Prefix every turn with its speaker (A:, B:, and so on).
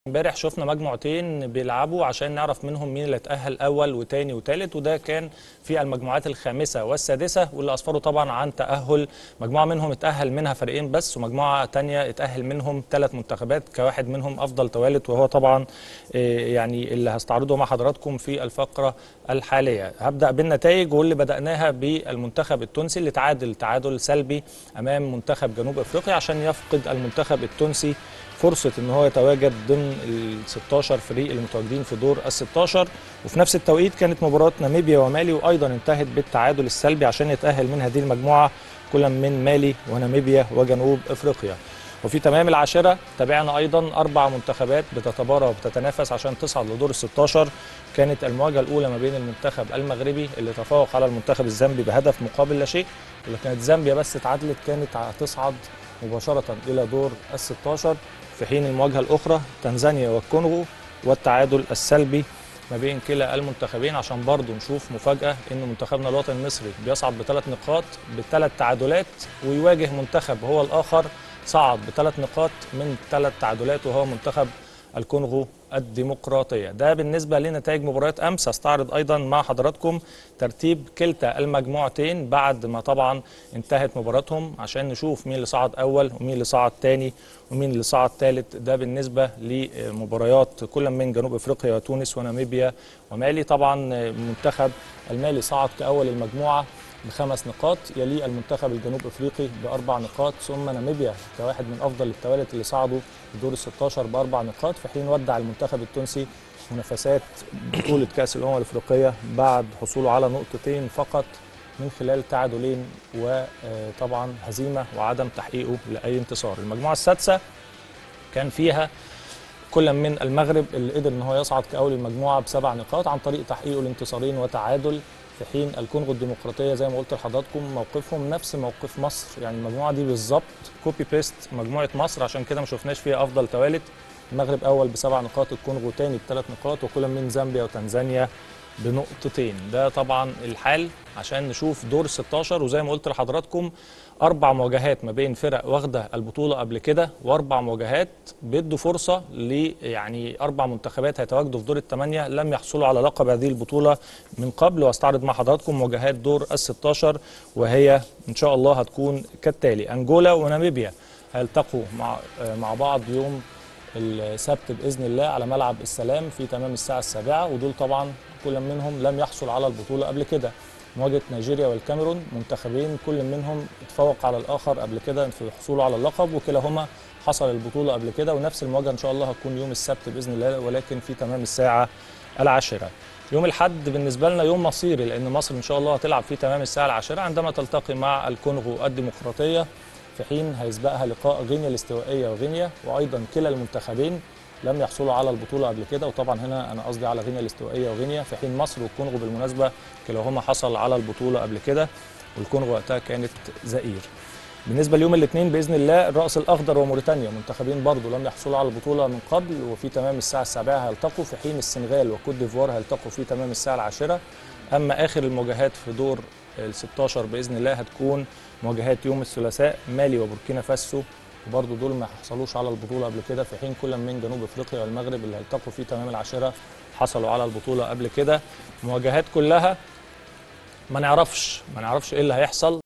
A: امبارح شفنا مجموعتين بيلعبوا عشان نعرف منهم مين اللي اتأهل أول وتاني وتالت وده كان في المجموعات الخامسة والسادسة واللي أسفروا طبعا عن تأهل مجموعة منهم اتأهل منها فريقين بس ومجموعة تانية اتأهل منهم ثلاث منتخبات كواحد منهم أفضل توالت وهو طبعا آه، يعني اللي هستعرضه مع حضراتكم في الفقرة الحالية هبدأ بالنتائج واللي بدأناها بالمنتخب التونسي اللي تعادل تعادل سلبي أمام منتخب جنوب أفريقيا عشان يفقد المنتخب التونسي فرصة ان هو يتواجد ضمن ال 16 فريق اللي متواجدين في دور ال 16 وفي نفس التوقيت كانت مباراة ناميبيا ومالي وايضا انتهت بالتعادل السلبي عشان يتأهل من هذه المجموعة كل من مالي وناميبيا وجنوب افريقيا وفي تمام العاشرة تابعنا أيضا أربع منتخبات بتتبارى وبتتنافس عشان تصعد لدور ال 16 كانت المواجهة الأولى ما بين المنتخب المغربي اللي تفوق على المنتخب الزامبي بهدف مقابل لا شيء واللي كانت زامبيا بس اتعادلت كانت هتصعد مباشرة إلى دور ال 16 في حين المواجهة الأخرى تنزانيا والكونغو والتعادل السلبي ما بين كلا المنتخبين عشان برضو نشوف مفاجأة إن منتخبنا الوطني المصري بيصعد بثلاث نقاط بثلاث تعادلات ويواجه منتخب هو الآخر صعد بثلاث نقاط من ثلاث تعادلات وهو منتخب الكونغو الديمقراطية ده بالنسبة لنتائج مباريات أمس هستعرض أيضا مع حضراتكم ترتيب كلتا المجموعتين بعد ما طبعا انتهت مباراتهم عشان نشوف مين اللي صعد أول ومين اللي صعد تاني ومين اللي صعد ثالث ده بالنسبة لمباريات كل من جنوب أفريقيا وتونس وناميبيا ومالي طبعا منتخب المالي صعد كأول المجموعة بخمس نقاط يليه المنتخب الجنوب افريقي باربع نقاط ثم ناميبيا كواحد من افضل التوالت اللي صعدوا دور ال 16 باربع نقاط في حين ودع المنتخب التونسي منافسات بطوله كاس الامم الافريقيه بعد حصوله على نقطتين فقط من خلال تعادلين وطبعا هزيمه وعدم تحقيقه لاي انتصار المجموعه السادسه كان فيها كل من المغرب اللي قدر ان هو يصعد كاول المجموعه بسبع نقاط عن طريق تحقيقه الانتصارين وتعادل في حين الكونغو الديمقراطيه زي ما قلت لحضراتكم موقفهم نفس موقف مصر يعني المجموعه دي بالظبط كوبي بيست مجموعه مصر عشان كده ما شفناش فيها افضل توالت المغرب اول بسبع نقاط الكونغو تاني بثلاث نقاط وكل من زامبيا وتنزانيا بنقطتين ده طبعا الحال عشان نشوف دور 16 وزي ما قلت لحضراتكم اربع مواجهات ما بين فرق واخده البطوله قبل كده واربع مواجهات بيدوا فرصه ل يعني اربع منتخبات هيتواجدوا في دور الثمانيه لم يحصلوا على لقب هذه البطوله من قبل واستعرض مع حضراتكم مواجهات دور ال 16 وهي ان شاء الله هتكون كالتالي انجولا وناميبيا هيلتقوا مع مع بعض يوم السبت باذن الله على ملعب السلام في تمام الساعه السابعه ودول طبعا كل منهم لم يحصل على البطوله قبل كده مواجهه نيجيريا والكاميرون منتخبين كل منهم اتفوق على الاخر قبل كده في حصوله على اللقب وكلاهما حصل البطوله قبل كده ونفس المواجهه ان شاء الله هتكون يوم السبت باذن الله ولكن في تمام الساعه العاشره يوم الحد بالنسبه لنا يوم مصيري لان مصر ان شاء الله هتلعب في تمام الساعه العاشره عندما تلتقي مع الكونغو الديمقراطيه في حين هيسبقها لقاء غينيا الاستوائيه وغينيا وايضا كلا المنتخبين لم يحصلوا على البطوله قبل كده وطبعا هنا انا قصدي على غينيا الاستوائيه وغينيا في حين مصر والكونغو بالمناسبه كلاهما حصل على البطوله قبل كده والكونغو وقتها كانت زئير. بالنسبه ليوم الاثنين باذن الله الراس الاخضر وموريتانيا منتخبين برضو لم يحصلوا على البطوله من قبل وفي تمام الساعه السابعه هيلتقوا في حين السنغال وكوت ديفوار هيلتقوا في تمام الساعه العاشره اما اخر المواجهات في دور ال 16 باذن الله هتكون مواجهات يوم الثلاثاء مالي وبوركينا فاسو وبرضه دول ما حصلوش على البطوله قبل كده في حين كل من جنوب افريقيا والمغرب اللي هيلتقوا في تمام العاشره حصلوا على البطوله قبل كده مواجهات كلها ما نعرفش ما نعرفش ايه اللي هيحصل